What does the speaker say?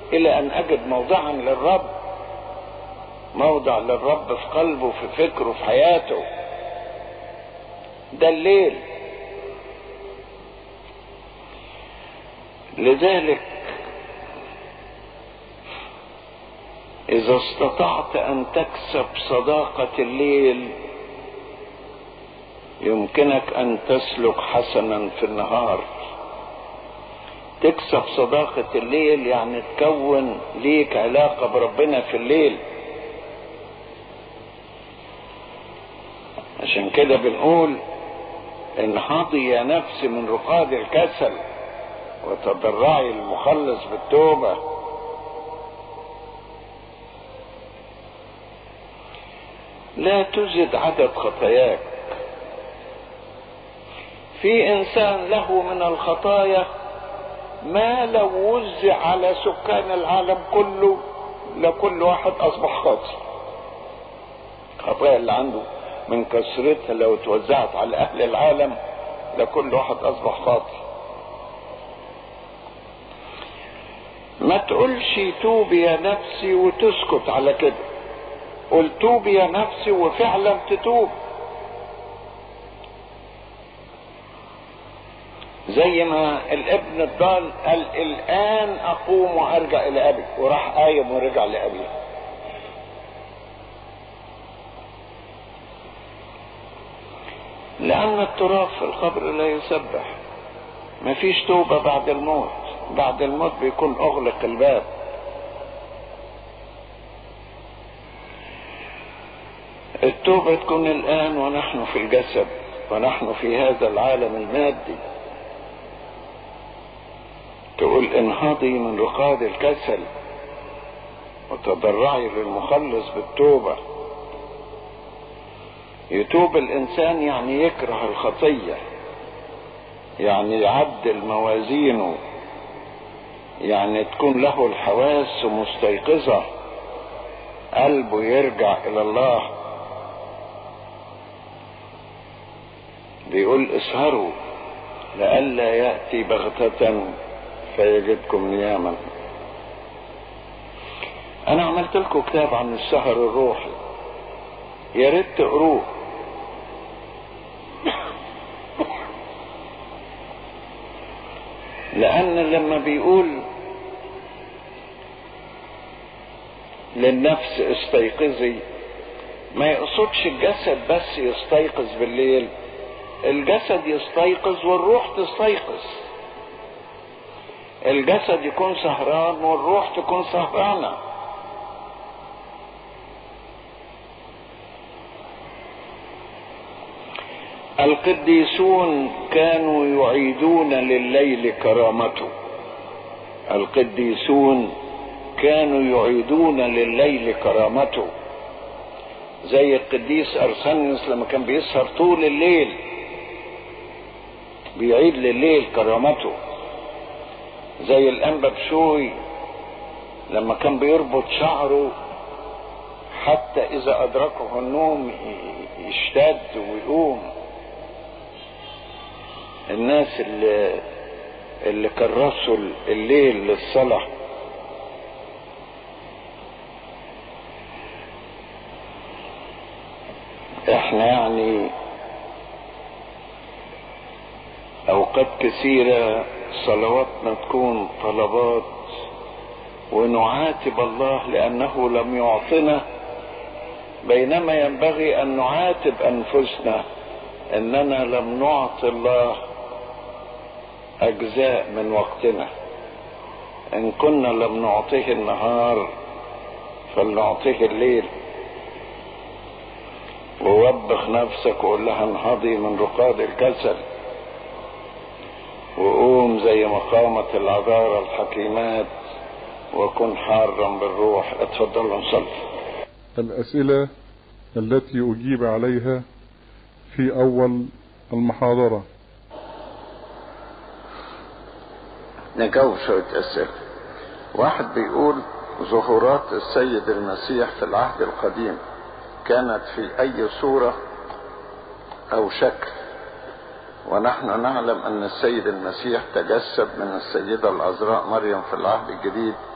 الى ان اجد موضعا للرب موضع للرب في قلبه في فكره في حياته ده الليل لذلك اذا استطعت ان تكسب صداقة الليل يمكنك ان تسلك حسنا في النهار تكسب صداقة الليل يعني تكون ليك علاقة بربنا في الليل عشان كده بنقول انهضي يا نفسي من رقاد الكسل وتضرعي المخلص بالتوبة لا تزد عدد خطاياك في انسان له من الخطايا ما لو وزع على سكان العالم كله لكل واحد اصبح خاطئ الخطايا اللي عنده من كثرتها لو توزعت على اهل العالم لكل واحد اصبح خاطئ ما تقولش توبي يا نفسي وتسكت على كده قل توبي يا نفسي وفعلا تتوب زي ما الابن الضال قال الان اقوم وارجع الى ابي وراح قايم ورجع لابيه لان التراب في القبر لا يسبح مفيش توبه بعد الموت بعد الموت بيكون اغلق الباب التوبة تكون الآن ونحن في الجسد ونحن في هذا العالم المادي تقول انهضي من رقاد الكسل وتضرعي للمخلص بالتوبة يتوب الإنسان يعني يكره الخطية يعني يعدل موازينه يعني تكون له الحواس مستيقظة قلبه يرجع إلى الله بيقول اسهروا لئلا يأتي بغتة فيجدكم نياما انا عملت لكم كتاب عن السهر الروحي يا ريت تقروه لان لما بيقول للنفس استيقظي ما يقصدش الجسد بس يستيقظ بالليل الجسد يستيقظ والروح تستيقظ الجسد يكون سهران والروح تكون سهرانة القديسون كانوا يعيدون لليل كرامته القديسون كانوا يعيدون لليل كرامته زي القديس ارسنس لما كان بيسهر طول الليل بيعيد لليل كرامته زي الانبا بشوي لما كان بيربط شعره حتى اذا ادركه النوم يشتد ويقوم الناس اللي اللي كرسوا الليل للصلاة احنا يعني اوقات كثيرة صلواتنا تكون طلبات ونعاتب الله لانه لم يعطنا بينما ينبغي ان نعاتب انفسنا اننا لم نعطي الله اجزاء من وقتنا ان كنا لم نعطيه النهار فلنعطيه الليل ووبخ نفسك وقول لها انهضي من رقاد الكسل وقوم زي ما قامت العذارى الحكيمات وكن حارا بالروح اتفضلوا نصلي الأسئلة التي أجيب عليها في أول المحاضرة نجاوب شوية أسئلة واحد بيقول ظهورات السيد المسيح في العهد القديم كانت في أي صورة أو شكل ونحن نعلم أن السيد المسيح تجسد من السيدة العذراء مريم في العهد الجديد